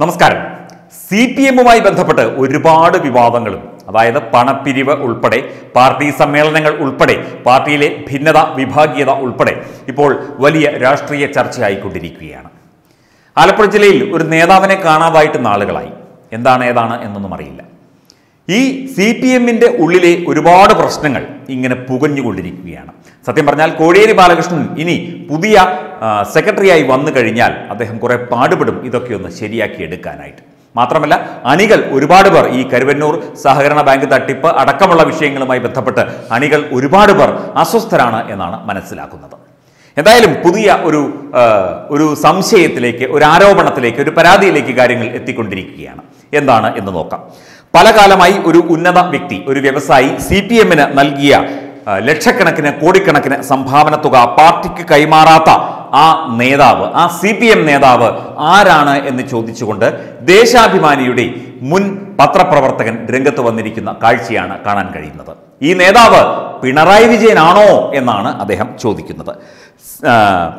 നമസ്കാരം C P എമ്മുമായി ബന്ധപ്പെട്ട് ഒരുപാട് വിവാദങ്ങളും അതായത് പണപ്പിരിവ് ഉൾപ്പെടെ പാർട്ടി സമ്മേളനങ്ങൾ ഉൾപ്പെടെ പാർട്ടിയിലെ ഭിന്നത വിഭാഗീയത ഉൾപ്പെടെ ഇപ്പോൾ വലിയ രാഷ്ട്രീയ ചർച്ചയായിക്കൊണ്ടിരിക്കുകയാണ് ആലപ്പുഴ ജില്ലയിൽ ഒരു നേതാവിനെ കാണാതായിട്ട് നാളുകളായി എന്താണ് ഏതാണ് എന്നൊന്നും അറിയില്ല ഈ സി പി എമ്മിന്റെ ഉള്ളിലെ ഒരുപാട് പ്രശ്നങ്ങൾ ഇങ്ങനെ പുകഞ്ഞുകൊണ്ടിരിക്കുകയാണ് സത്യം പറഞ്ഞാൽ കോടിയേരി ബാലകൃഷ്ണൻ ഇനി പുതിയ ആ, സെക്രട്ടറിയായി വന്നു കഴിഞ്ഞാൽ അദ്ദേഹം കുറെ പാടുപെടും ഇതൊക്കെ ഒന്ന് ശരിയാക്കി എടുക്കാനായിട്ട് മാത്രമല്ല അണികൾ ഒരുപാട് പേർ ഈ കരുവന്നൂർ സഹകരണ ബാങ്ക് തട്ടിപ്പ് അടക്കമുള്ള വിഷയങ്ങളുമായി ബന്ധപ്പെട്ട് അണികൾ ഒരുപാട് പേർ അസ്വസ്ഥരാണ് എന്നാണ് മനസ്സിലാക്കുന്നത് എന്തായാലും പുതിയ ഒരു ആ, ഒരു സംശയത്തിലേക്ക് ഒരു ആരോപണത്തിലേക്ക് ഒരു പരാതിയിലേക്ക് കാര്യങ്ങൾ എത്തിക്കൊണ്ടിരിക്കുകയാണ് എന്താണ് എന്ന് നോക്കാം പല കാലമായി ഒരു ഉന്നത വ്യക്തി ഒരു വ്യവസായി സി പി എമ്മിന് നൽകിയ ആ, ലക്ഷക്കണക്കിന് കോടിക്കണക്കിന് സംഭാവന തുക പാർട്ടിക്ക് കൈമാറാത്ത ആ നേതാവ് ആ സി പി എം നേതാവ് ആരാണ് എന്ന് ചോദിച്ചുകൊണ്ട് ദേശാഭിമാനിയുടെ മുൻ പത്രപ്രവർത്തകൻ രംഗത്ത് വന്നിരിക്കുന്ന കാഴ്ചയാണ് കാണാൻ കഴിയുന്നത് ഈ നേതാവ് പിണറായി വിജയനാണോ എന്നാണ് അദ്ദേഹം ചോദിക്കുന്നത് ആ,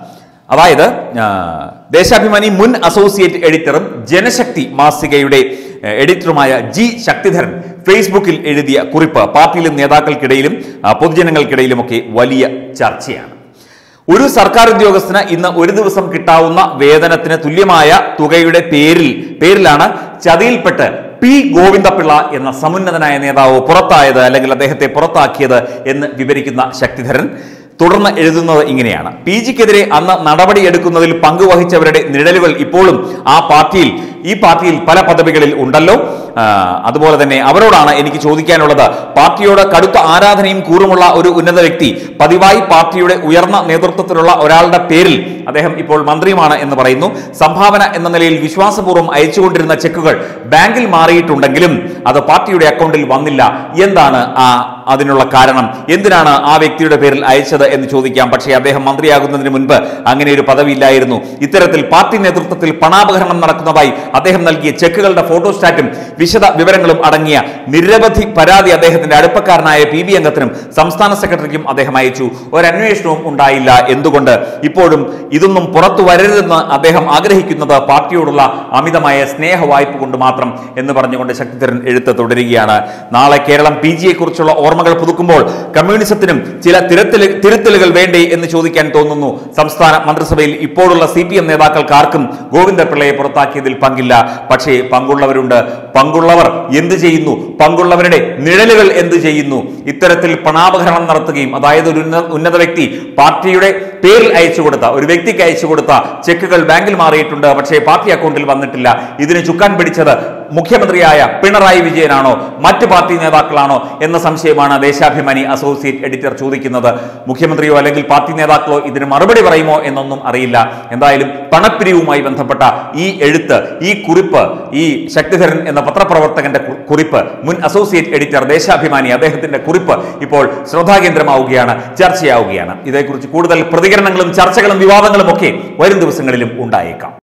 അതായത് ആ, ദേശാഭിമാനി മുൻ അസോസിയേറ്റ് എഡിറ്ററും ജനശക്തി മാസികയുടെ ഏഹ്, എഡിറ്ററുമായ ജി ശക്തിധരൻ ഫേസ്ബുക്കിൽ എഴുതിയ കുറിപ്പ് പാർട്ടിയിലും നേതാക്കൾക്കിടയിലും ആ, പൊതുജനങ്ങൾക്കിടയിലുമൊക്കെ വലിയ ചർച്ചയാണ് ഒരു സർക്കാർ ഉദ്യോഗസ്ഥന് ഇന്ന് ഒരു ദിവസം കിട്ടാവുന്ന വേതനത്തിന് തുല്യമായ തുകയുടെ പേരിൽ പേരിലാണ് ചതിയിൽപ്പെട്ട് പി ഗോവിന്ദപിള്ള എന്ന സമുന്നതനായ നേതാവ് പുറത്തായത് അല്ലെങ്കിൽ അദ്ദേഹത്തെ പുറത്താക്കിയത് എന്ന് വിവരിക്കുന്ന ശക്തിധരൻ തുടർന്ന് എഴുതുന്നത് ഇങ്ങനെയാണ് പി ജിക്കെതിരെ അന്ന് നടപടിയെടുക്കുന്നതിൽ പങ്കുവഹിച്ചവരുടെ നിഴലുകൾ ഇപ്പോഴും ആ പാർട്ടിയിൽ ഈ പാർട്ടിയിൽ പല പദവികളിൽ ഉണ്ടല്ലോ ആ, അതുപോലെ തന്നെ അവരോടാണ് എനിക്ക് ചോദിക്കാനുള്ളത് പാർട്ടിയോട് കടുത്ത ആരാധനയും കൂറുമുള്ള ഒരു ഉന്നത വ്യക്തി പതിവായി പാർട്ടിയുടെ ഉയർന്ന നേതൃത്വത്തിലുള്ള ഒരാളുടെ പേരിൽ അദ്ദേഹം ഇപ്പോൾ മന്ത്രിയുമാണ് എന്ന് പറയുന്നു സംഭാവന എന്ന നിലയിൽ വിശ്വാസപൂർവ്വം അയച്ചുകൊണ്ടിരുന്ന ചെക്കുകൾ ബാങ്കിൽ മാറിയിട്ടുണ്ടെങ്കിലും അത് പാർട്ടിയുടെ അക്കൗണ്ടിൽ വന്നില്ല എന്താണ് ആ അതിനുള്ള കാരണം എന്തിനാണ് ആ വ്യക്തിയുടെ പേരിൽ അയച്ചത് എന്ന് ചോദിക്കാം പക്ഷേ അദ്ദേഹം മന്ത്രിയാകുന്നതിന് മുൻപ് അങ്ങനെ ഒരു പദവിയില്ലായിരുന്നു ഇത്തരത്തിൽ പാർട്ടി നേതൃത്വത്തിൽ പണാപഹരണം നടക്കുന്നതായി അദ്ദേഹം നൽകിയ ചെക്കുകളുടെ ഫോട്ടോസ്റ്റാറ്റും വിശദ വിവരങ്ങളും അടങ്ങിയ നിരവധി പരാതി അദ്ദേഹത്തിന്റെ അടുപ്പക്കാരനായ പി ബി അംഗത്തിനും സംസ്ഥാന സെക്രട്ടറിക്കും അദ്ദേഹം അയച്ചു ഒരന്വേഷണവും ഉണ്ടായില്ല എന്തുകൊണ്ട് ഇപ്പോഴും ഇതൊന്നും പുറത്തു വരരുതെന്ന് അദ്ദേഹം ആഗ്രഹിക്കുന്നത് പാർട്ടിയോടുള്ള അമിതമായ സ്നേഹ വായ്പ കൊണ്ട് മാത്രം എന്ന് പറഞ്ഞുകൊണ്ട് ശക്തിധരൻ എഴുത്ത് തുടരുകയാണ് നാളെ കേരളം പി ജിയെ കുറിച്ചുള്ള ഓർമ്മകൾ പുതുക്കുമ്പോൾ കമ്മ്യൂണിസത്തിനും ചില തിരുത്തല് തിരുത്തലുകൾ വേണ്ടേ എന്ന് ചോദിക്കാൻ തോന്നുന്നു സംസ്ഥാന മന്ത്രിസഭയിൽ ഇപ്പോഴുള്ള സി പി എം നേതാക്കൾക്ക് ആർക്കും ഗോവിന്ദപിള്ളയെ പുറത്താക്കിയതിൽ പങ്കില്ല പക്ഷേ പങ്കുള്ളവരുണ്ട് പങ്കുള്ളവർ എന്ത് ചെയ്യുന്നു പങ്കുള്ളവരുടെ നിഴലുകൾ എന്ത് ചെയ്യുന്നു ഇത്തരത്തിൽ പണാപഹരണം നടത്തുകയും അതായത് ഒരു ഉന്ന- ഉന്നത വ്യക്തി പാർട്ടിയുടെ പേരിൽ അയച്ചു കൊടുത്ത ഒരു വ്യക്തിക്ക് അയച്ചു കൊടുത്ത ചെക്കുകൾ ബാങ്കിൽ മാറിയിട്ടുണ്ട് പക്ഷേ പാർട്ടി അക്കൗണ്ടിൽ വന്നിട്ടില്ല ഇതിന് ചുക്കാൻ പിടിച്ചത് മുഖ്യമന്ത്രിയായ പിണറായി വിജയനാണോ മറ്റ് പാർട്ടി നേതാക്കളാണോ എന്ന സംശയമാണ് ദേശാഭിമാനി അസോസിയേറ്റ് എഡിറ്റർ ചോദിക്കുന്നത് മുഖ്യമന്ത്രിയോ അല്ലെങ്കിൽ പാർട്ടി നേതാക്കളോ ഇതിന് മറുപടി പറയുമോ എന്നൊന്നും അറിയില്ല എന്തായാലും പണപ്പിരിവുമായി ബന്ധപ്പെട്ട ഈ എഴുത്ത് ഈ കുറിപ്പ് ഈ ശക്തിധരൻ എന്ന പത്രപ്രവർത്തകന്റെ കു- കുറിപ്പ് മുൻ അസോസിയേറ്റ് എഡിറ്റർ ദേശാഭിമാനി അദ്ദേഹത്തിന്റെ കുറിപ്പ് ഇപ്പോൾ ശ്രദ്ധാകേന്ദ്രമാവുകയാണ് ചർച്ചയാവുകയാണ് ഇതേക്കുറിച്ച് കൂടുതൽ പ്രതികരണങ്ങളും ചർച്ചകളും വിവാദങ്ങളും ഒക്കെ വരും ദിവസങ്ങളിലും ഉണ്ടായേക്കാം